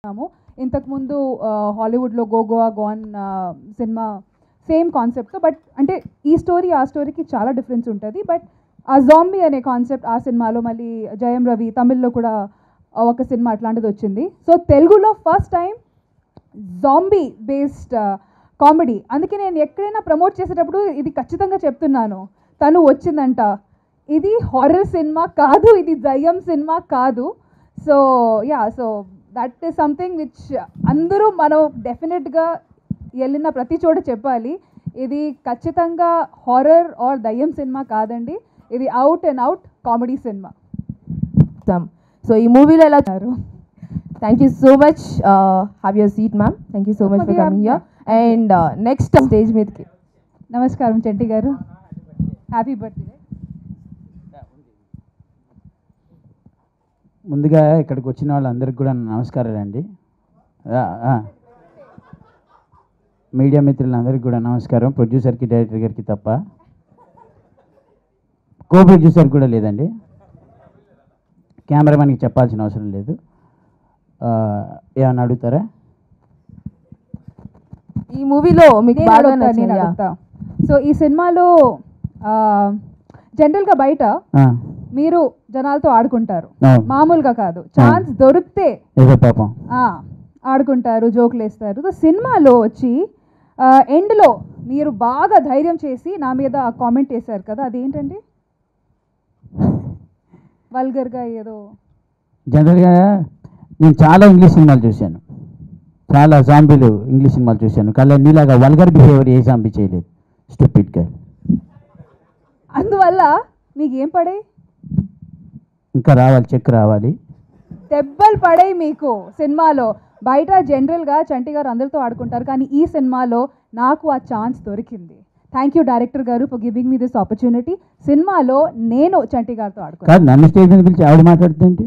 చేస్తున్నాము ఇంతకుముందు ఆ, హాలీవుడ్లో గో గోవా గోన్ ఆ, సినిమా సేమ్ కాన్సెప్ట్తో బట్ అంటే ఈ స్టోరీ ఆ స్టోరీకి చాలా డిఫరెన్స్ ఉంటుంది బట్ ఆ జాంబీ అనే కాన్సెప్ట్ ఆ సినిమాలో మళ్ళీ జయం రవి తమిళ్లో కూడా ఆ, ఒక సినిమా అట్లాంటిది వచ్చింది సో తెలుగులో first time zombie based comedy అందుకే నేను ఎక్కడైనా ప్రమోట్ చేసేటప్పుడు ఇది ఖచ్చితంగా చెప్తున్నాను తను వచ్చిందంట ఇది హారర్ సినిమా కాదు ఇది దయ్యం సినిమా కాదు so yeah so that is something which అందరూ మనం డెఫినెట్గా వెళ్ళిన ప్రతి చోట చెప్పాలి ఇది ఖచ్చితంగా హారర్ ఆర్ దయ్యం సినిమా కాదండి ఇది అవుట్ అండ్ అవుట్ కామెడీ సినిమా సో ఈ మూవీలో ఎలా thank you so much have your seat ma'am thank you so much for coming here and next stage మీదకి నమస్కారం చెట్టి గారు హ్యాపీ బర్త్డే ముందుగా ఇక్కడికి వచ్చిన వాళ్ళందరికీ కూడా నమస్కారాలు అండి ఆ, ఆ. మీడియా మిత్రులందరికీ కూడా నమస్కారం ప్రొడ్యూసర్కి డైరెక్టర్ గారికి తప్ప కో ప్రొడ్యూసర్ కూడా లేదండి కెమెరామెన్కి చెప్పాల్సిన అవసరం లేదు ఆ, ఏమన్నా అడుగుతారా ఈ మూవీలో మీకు నేను బాగా అడుగుతా, నేను నచ్చిన అడుగుతా సో ఈ సినిమాలో జనరల్గా బయట ఆ, మీరు జనాలతో ఆడుకుంటారు ఆ, మామూలుగా కాదు ఛాన్స్ దొరికితే ఏదో పాపం ఆ, ఆడుకుంటారు జోకులు వేస్తారు సో సినిమాలో వచ్చి ఎండ్లో మీరు బాగా ధైర్యం చేసి నా మీద కామెంట్ చేశారు కదా అదేంటండి వల్గర్గా ఏదో జనరల్గా నేను చాలా ఇంగ్లీష్ సినిమాలు చూశాను చాలా జాంబీలు ఇంగ్లీష్ సినిమాలు చూశాను కానీ నీలాగా వల్గర్ బిహేవియర్ ఏ జాంబీ చేయలేదు స్టూపిడ్ గా అందువల్ల మీకు ఏం పడే ఇంకా రావాలి చెక్ రావాలి దెబ్బలు పడాయి మీకు సినిమాలో బయట జనరల్గా చంటి గారు అందరితో ఆడుకుంటారు కానీ ఈ సినిమాలో నాకు ఆ ఛాన్స్ దొరికింది థ్యాంక్ యూ డైరెక్టర్ గారు for giving me this opportunity సినిమాలో నేను చంటి గారితో ఆడుకున్నాను కాదు నన్ను స్టేజ్ మీద పిలిచి ఆవిడ మాట్లాడుతుంటే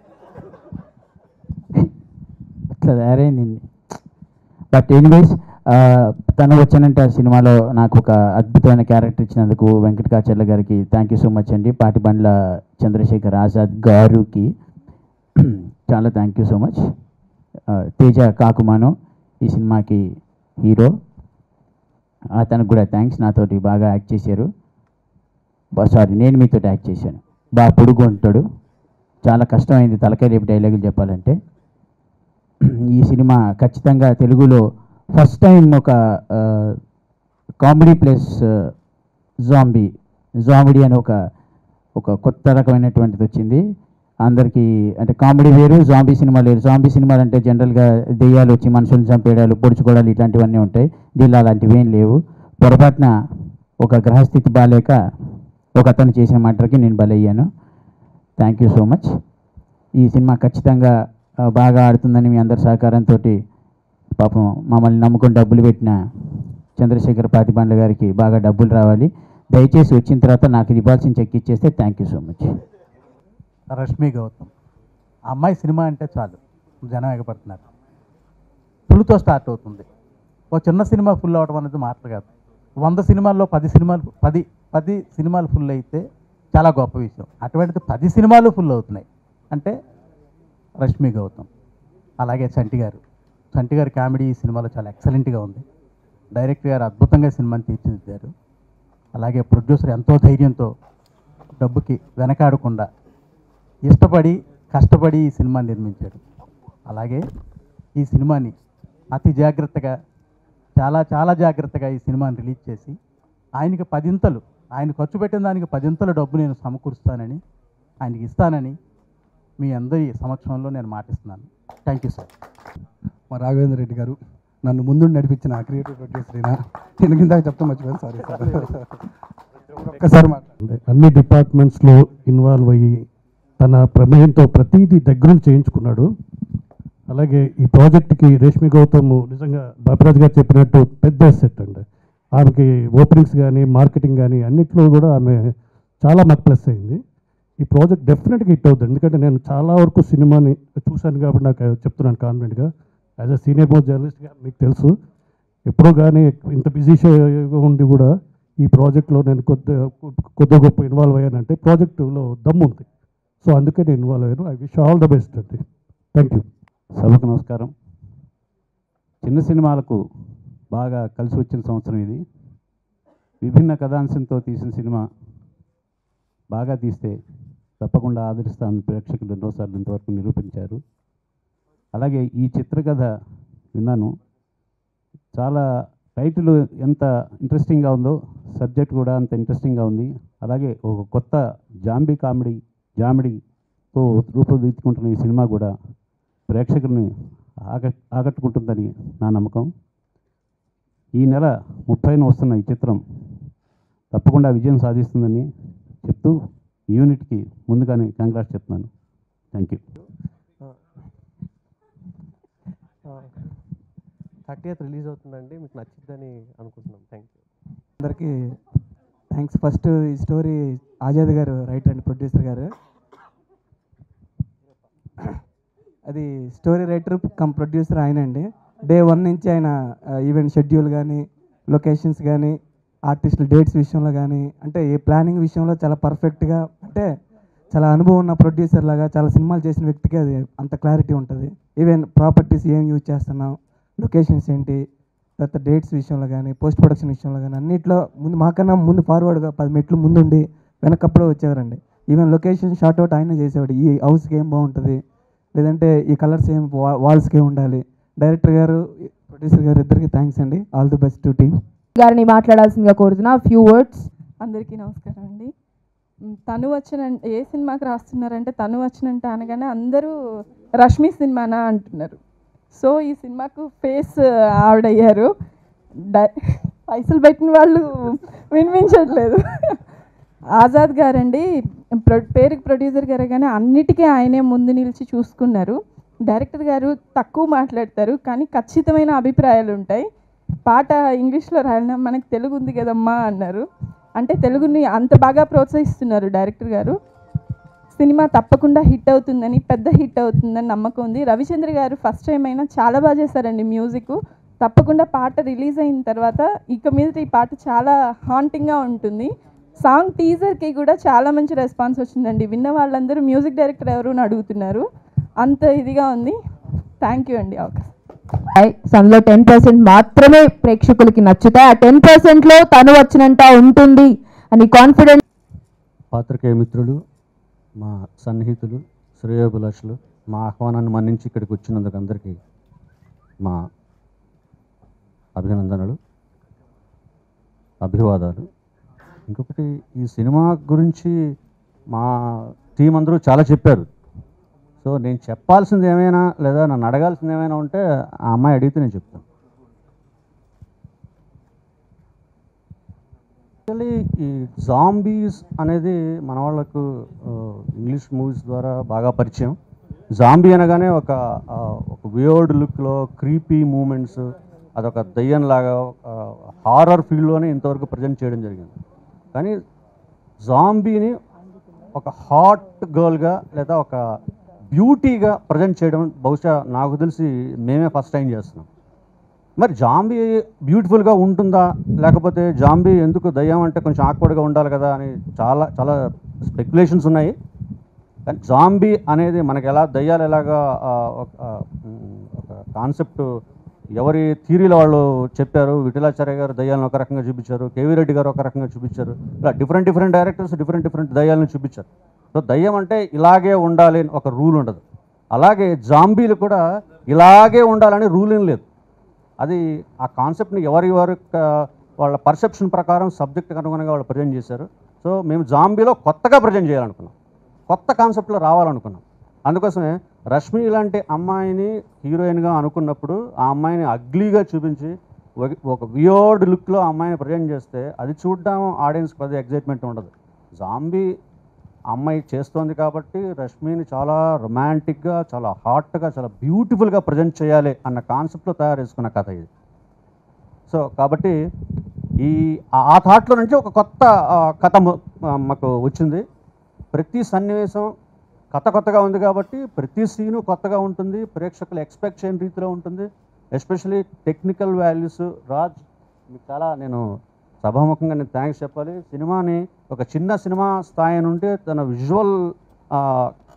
అట్లా తయారైంది బట్ ఎనీవేస్ తను వచ్చానంటే ఆ సినిమాలో నాకు ఒక అద్భుతమైన క్యారెక్టర్ ఇచ్చినందుకు వెంకట కాచర్ల గారికి థ్యాంక్ యూ సో మచ్ అండి పాటిబండ్ల చంద్రశేఖర్ ఆజాద్ గారుకి చాలా thank you so much Teja Kakumanu ఈ సినిమాకి హీరో అతనికి కూడా థ్యాంక్స్ నాతోటి బాగా యాక్ట్ చేశారు సారీ నేను మీతో యాక్ట్ చేశాను బాగా పొడుగు ఉంటాడు చాలా కష్టమైంది తలకాయ రేపు డైలాగులు చెప్పాలంటే ఈ సినిమా ఖచ్చితంగా తెలుగులో ఫస్ట్ టైం ఒక కామెడీ ప్లస్ జాంబీ జాంబిడీ అని ఒక ఒక కొత్త రకమైనటువంటిది వచ్చింది అందరికీ అంటే కామెడీ వేరు జాంబీ సినిమా లేరు జాంబీ సినిమాలు అంటే జనరల్గా దెయ్యాలు వచ్చి మనుషులను చంపేయడాలు పొడుచుకోవడాలు ఇట్లాంటివన్నీ ఉంటాయి దీనిలో అలాంటివి ఏం లేవు పొరపాటున ఒక గ్రహస్థితి బాగాలేక ఒక అతను చేసిన మటర్కి నేను బలయ్యాను థ్యాంక్ యూ సో మచ్ ఈ సినిమా ఖచ్చితంగా ఆ, బాగా ఆడుతుందని మీ అందరి సహకారంతో పాపం మమ్మల్ని నమ్ముకొని డబ్బులు పెట్టిన చంద్రశేఖర్ పాతిబండ్ల గారికి బాగా డబ్బులు రావాలి దయచేసి వచ్చిన తర్వాత నాకు ఇది ఇవ్వాల్సిన చెక్ ఇచ్చేస్తే thank you so much Rashmi Gautam ఆ అమ్మాయి సినిమా అంటే చాలు జనం ఎగపడుతున్నారు ఫుల్తో స్టార్ట్ అవుతుంది ఒక చిన్న సినిమా ఫుల్ అవడం అనేది మాటలు కాదు వంద సినిమాల్లో పది సినిమాలు పది పది సినిమాలు ఫుల్ అయితే చాలా గొప్ప విషయం అటువంటిది పది సినిమాలు ఫుల్ అవుతున్నాయి అంటే రష్మి గౌతమ్ అలాగే చంటి గారు చంటి గారి కామెడీ ఈ సినిమాలో చాలా ఎక్సలెంట్గా ఉంది డైరెక్టర్ గారు అద్భుతంగా సినిమాని తీర్చిదిద్దారు అలాగే ప్రొడ్యూసర్ ఎంతో ధైర్యంతో డబ్బుకి వెనకాడకుండా ఇష్టపడి కష్టపడి ఈ సినిమాని నిర్మించాడు అలాగే ఈ సినిమాని అతి జాగ్రత్తగా చాలా చాలా జాగ్రత్తగా ఈ సినిమాని రిలీజ్ చేసి ఆయనకి పదింతలు ఆయన ఖర్చు పెట్టిన దానికి పదింతల డబ్బు నేను సమకూరుస్తానని ఆయనకి ఇస్తానని మీ అందరి సమక్షంలో నేను మాటిస్తున్నాను థ్యాంక్ యూ సార్ మా రాఘవేంద్ర రెడ్డి గారు నన్ను ముందు నడిపించిన క్రియేటివ్ ప్రొడ్యూసర్ అయినా నేను కింద చెప్తా మర్చిపోయాను సారీ సార్ ఒక్కసారి మాట్లాడండి అన్ని డిపార్ట్మెంట్స్లో ఇన్వాల్వ్ అయ్యి తన ప్రమేయంతో ప్రతిదీ దగ్గరుండి చేయించుకున్నాడు అలాగే ఈ ప్రాజెక్ట్కి రేష్మి గౌతమ్ నిజంగా బాపిరాజు గారు చెప్పినట్టు పెద్ద సెట్ అండి ఆమెకి ఓపెనింగ్స్ కానీ మార్కెటింగ్ కానీ అన్నిట్లో కూడా ఆమె చాలా మాకు ప్లస్ అయింది ఈ ప్రాజెక్ట్ డెఫినెట్గా హిట్ అవుతుంది ఎందుకంటే నేను చాలా వరకు సినిమాని చూశాను కాబట్టి నాకు చెప్తున్నాను కాన్ఫిడెంట్గా యాజ్ అ సీనియర్ మోస్ట్ జర్నలిస్ట్గా మీకు తెలుసు ఎప్పుడో కానీ ఇంత బిజీ షో ఉండి కూడా ఈ ప్రాజెక్ట్లో నేను కొద్ది కొద్ది గొప్ప ఇన్వాల్వ్ అయ్యానంటే ప్రాజెక్టులో దమ్ము ఉంది సో అందుకే నేను ఇన్వాల్వ్ అయ్యాను I wish all the best అండి థ్యాంక్ యూ సభకు నమస్కారం చిన్న సినిమాలకు బాగా కలిసి వచ్చిన సంవత్సరం ఇది విభిన్న కథాంశంతో తీసిన సినిమా బాగా తీస్తే తప్పకుండా ఆదరిస్తామని ప్రేక్షకులు ఎన్నోసార్లు ఇంతవరకు నిరూపించారు అలాగే ఈ చిత్రకథ విన్నాను చాలా టైటిల్ ఎంత ఇంట్రెస్టింగ్గా ఉందో సబ్జెక్ట్ కూడా అంత ఇంట్రెస్టింగ్గా ఉంది అలాగే ఒక కొత్త జాంబీ కామెడీ జామిడీతో రూపుదిద్దుకుంటున్న ఈ సినిమా కూడా ప్రేక్షకుల్ని ఆక ఆకట్టుకుంటుందని నా నమ్మకం ఈ నెల ముప్పైన వస్తున్న ఈ చిత్రం తప్పకుండా విజయం సాధిస్తుందని చెప్తూ ఈ యూనిట్కి ముందుగానే కంగ్రాట్స్ చెప్తున్నాను thank you thirty eighth release అవుతుందండి మీకు నచ్చిద్దని అనుకుంటున్నాం థ్యాంక్ యూ అందరికీ థ్యాంక్స్ ఫస్ట్ ఈ స్టోరీ ఆజాద్ గారు రైటర్ అండ్ ప్రొడ్యూసర్ గారు అది స్టోరీ రైటర్ కమ్ ప్రొడ్యూసర్ ఆయన అండి డే వన్ నుంచి ఆయన ఈవెంట్ షెడ్యూల్ కానీ లొకేషన్స్ కానీ ఆర్టిస్టుల డేట్స్ విషయంలో కానీ అంటే ఏ ప్లానింగ్ విషయంలో చాలా పర్ఫెక్ట్గా అంటే చాలా అనుభవం ఉన్న ప్రొడ్యూసర్ లాగా చాలా సినిమాలు చేసిన వ్యక్తికి అది అంత క్లారిటీ ఉంటుంది ఈవెన్ ప్రాపర్టీస్ ఏం యూజ్ చేస్తున్నాం లొకేషన్స్ ఏంటి తర్వాత డేట్స్ విషయంలో కానీ పోస్ట్ ప్రొడక్షన్ విషయంలో కానీ అన్నిట్లో ముందు మాకన్నా ముందు ఫార్వర్డ్గా పది మెట్లు ముందుండి వెనకప్పుడే వచ్చేవారండి ఈవెన్ లొకేషన్ షార్ట్ అవుట్ ఆయన చేసేవాడు ఈ హౌస్కి ఏం బాగుంటుంది లేదంటే ఈ కలర్స్ ఏం వాల్స్కి ఏం ఉండాలి డైరెక్టర్ గారు ప్రొడ్యూసర్ గారు ఇద్దరికి థ్యాంక్స్ అండి all the best to team గారిని మాట్లాడాల్సిందిగా కోరుతున్నా ఫ్యూ వర్డ్స్ అందరికీ నమస్కారం అండి మ్, తను వచ్చిన ఏ సినిమాకి రాస్తున్నారంటే తను వచ్చినంటే అనగానే అందరూ రష్మి సినిమానా అంటున్నారు సో ఈ సినిమాకు ఫేస్ ఆవిడయ్యారు డై పైసలు పెట్టిన వాళ్ళు వినిపించట్లేదు ఆజాద్ గారండి ప్రొ పేరుకి ప్రొడ్యూసర్ గారే కానీ అన్నిటికీ ఆయనే ముందు నిలిచి చూసుకున్నారు డైరెక్టర్ గారు తక్కువ మాట్లాడతారు కానీ ఖచ్చితమైన అభిప్రాయాలు ఉంటాయి పాట ఇంగ్లీష్లో రాయడం మనకు తెలుగు ఉంది కదమ్మా అన్నారు అంటే తెలుగుని అంత బాగా ప్రోత్సహిస్తున్నారు డైరెక్టర్ గారు సినిమా తప్పకుండా హిట్ అవుతుందని పెద్ద హిట్ అవుతుందని నమ్మకం ఉంది రవిచంద్ర గారు ఫస్ట్ టైం అయినా చాలా బాగా చేశారండి మ్యూజిక్ తప్పకుండా పాట రిలీజ్ అయిన తర్వాత ఇక మీద ఈ పాట చాలా హాంటింగ్గా ఉంటుంది సాంగ్ టీజర్కి కూడా చాలా మంచి రెస్పాన్స్ వచ్చిందండి విన్న వాళ్ళందరూ మ్యూజిక్ డైరెక్టర్ ఎవరు అని అడుగుతున్నారు అంత ఇదిగా ఉంది థ్యాంక్ యూ అండి అవకాశం అందులో టెన్ పర్సెంట్ మాత్రమే ప్రేక్షకులకి నచ్చుతాయి ఆ టెన్ పర్సెంట్లో తను వచ్చినంత ఉంటుంది అని కాన్ఫిడెంట్ పాత్రికేయ మిత్రులు మా సన్నిహితులు శ్రేయోభిలాషులు మా ఆహ్వానాన్ని మన్నించి ఇక్కడికి వచ్చినందుకు అందరికీ మా అభినందనలు అభివాదాలు ఇంకొకటి ఈ సినిమా గురించి మా టీం అందరూ చాలా చెప్పారు సో నేను చెప్పాల్సింది ఏమైనా లేదా నన్ను అడగాల్సింది ఏమైనా ఉంటే ఆ అమ్మాయి అడిగితే నేను చెప్తాను యాక్చువల్లీ ఈ జాంబీస్ అనేది మన వాళ్ళకు ఆ, ఇంగ్లీష్ మూవీస్ ద్వారా బాగా పరిచయం జాంబీ అనగానే ఒక ఆ, ఒక వియర్డ్ లుక్లో క్రీపీ మూమెంట్స్ అదొక దయ్యంలాగా హారర్ ఫీల్డ్లోనే ఇంతవరకు ప్రజెంట్ చేయడం జరిగింది కానీ జాంబీని ఒక హాట్ గర్ల్గా లేదా ఒక బ్యూటీగా ప్రజెంట్ చేయడం బహుశా నాకు తెలిసి మేమే ఫస్ట్ టైం చేస్తున్నాం మరి జాంబీ బ్యూటిఫుల్గా ఉంటుందా లేకపోతే జాంబీ ఎందుకు దయ్యం అంటే కొంచెం ఆక్వర్డ్గా ఉండాలి కదా అని చాలా చాలా స్పెక్యులేషన్స్ ఉన్నాయి కానీ జాంబీ అనేది మనకి ఎలా దయ్యాలు ఎలాగా ఆ, ఒక ఆ, ఉమ్, ఒక కాన్సెప్ట్ ఎవరి థీరీలో వాళ్ళు చెప్పారు విఠలాచార్య గారు దయ్యాలను ఒక రకంగా చూపించారు కేవీ రెడ్డి గారు ఒక రకంగా చూపించారు ఇలా different different directors different different దయ్యాలను చూపించారు సో దయ్యం అంటే ఇలాగే ఉండాలి అని ఒక రూల్ ఉండదు అలాగే జాంబీలు కూడా ఇలాగే ఉండాలని రూల్ ఏం లేదు అది ఆ కాన్సెప్ట్ని ఎవరి వారి క- వాళ్ళ పర్సెప్షన్ ప్రకారం సబ్జెక్ట్ అనుగుణంగా వాళ్ళు ప్రజెంట్ చేశారు సో మేము జాంబీలో కొత్తగా ప్రజెంట్ చేయాలనుకున్నాం కొత్త కాన్సెప్ట్లో రావాలనుకున్నాం అందుకోసమే రష్మి లాంటి అమ్మాయిని హీరోయిన్గా అనుకున్నప్పుడు ఆ అమ్మాయిని అగ్లీగా చూపించి ఒక- ఒక వియోర్డ్ లుక్లో ఆ అమ్మాయిని ప్రజెంట్ చేస్తే అది చూడడం ఆడియన్స్కి పది ఎగ్జైట్మెంట్ ఉండదు జాంబీ అమ్మాయి చేస్తోంది కాబట్టి రష్మిని చాలా రొమాంటిక్గా చాలా హాట్గా చాలా బ్యూటిఫుల్గా ప్రజెంట్ చేయాలి అన్న కాన్సెప్ట్లో తయారు చేసుకున్న కథ ఇది సో కాబట్టి ఈ ఆ- ఆ థాట్లో నుంచి ఒక కొత్త ఆ, కథ మ- ఆ, మాకు వచ్చింది ప్రతి సన్నివేశం కథ కొత్తగా ఉంది కాబట్టి ప్రతి సీను కొత్తగా ఉంటుంది ప్రేక్షకులు ఎక్స్పెక్ట్ చేయని రీతిలో ఉంటుంది ఎస్పెషలీ టెక్నికల్ వాల్యూస్ రాజ్ మీకు చాలా నేను సభాముఖంగా నేను థ్యాంక్స్ చెప్పాలి సినిమాని ఒక చిన్న సినిమా స్థాయి నుండి తన విజువల్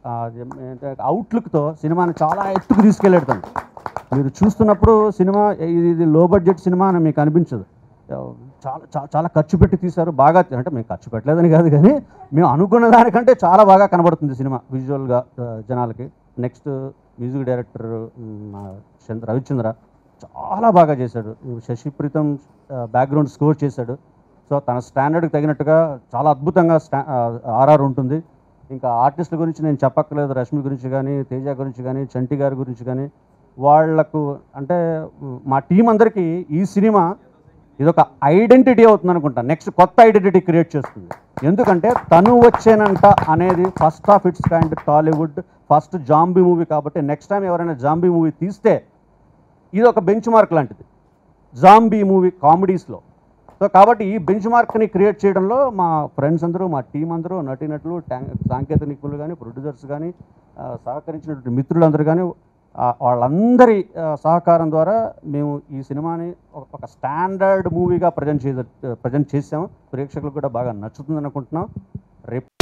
అవుట్లుక్తో సినిమాని చాలా ఎత్తుకు తీసుకెళ్ళాడు తను మీరు చూస్తున్నప్పుడు సినిమా ఇది ఇది లో బడ్జెట్ సినిమా అని మీకు అనిపించదు చాలా చా- చాలా ఖర్చు పెట్టి తీశారు బాగా అంటే మేము ఖర్చు పెట్టలేదని కాదు కానీ మేము అనుకున్న దానికంటే చాలా బాగా కనబడుతుంది సినిమా విజువల్గా జనాలకి నెక్స్ట్ మ్యూజిక్ డైరెక్టర్ మా చంద్ర రవిచంద్ర చాలా బాగా చేశాడు శశి ప్రీతం బ్యాక్గ్రౌండ్ స్కోర్ చేశాడు సో తన స్టాండర్డ్కి తగినట్టుగా చాలా అద్భుతంగా స్టా ఆర్ఆర్ ఉంటుంది ఇంకా ఆర్టిస్టుల గురించి నేను చెప్పక్కర్లేదు రష్మి గురించి కానీ తేజ గురించి కానీ చంటి గారి గురించి కానీ వాళ్లకు అంటే మ్, మా టీం అందరికీ ఈ సినిమా ఇదొక ఐడెంటిటీ అవుతుంది అనుకుంటా నెక్స్ట్ కొత్త ఐడెంటిటీ క్రియేట్ చేస్తుంది ఎందుకంటే తను వచ్చేనంట అనేది first of its kind Tollywood first zombie movie కాబట్టి నెక్స్ట్ టైం ఎవరైనా జాంబీ మూవీ తీస్తే ఇది ఒక బెంచ్ మార్క్ లాంటిది జాంబీ మూవీ కామెడీస్లో సో కాబట్టి ఈ బెంచ్ మార్క్ని క్రియేట్ చేయడంలో మా ఫ్రెండ్స్ అందరూ మా టీం అందరూ నటీనటులు ట్యాం- సాంకేతిక నిపుణులు కానీ ప్రొడ్యూసర్స్ కానీ ఆ, సహకరించినటువంటి మిత్రులందరూ కానీ ఆ, వాళ్ళందరి ఆ, సహకారం ద్వారా మేము ఈ సినిమాని ఒక- ఒక స్టాండర్డ్ మూవీగా ప్రజెంట్ చే ప్రజెంట్ చేసాము ప్రేక్షకులకు కూడా బాగా నచ్చుతుంది అనుకుంటున్నాం రేపు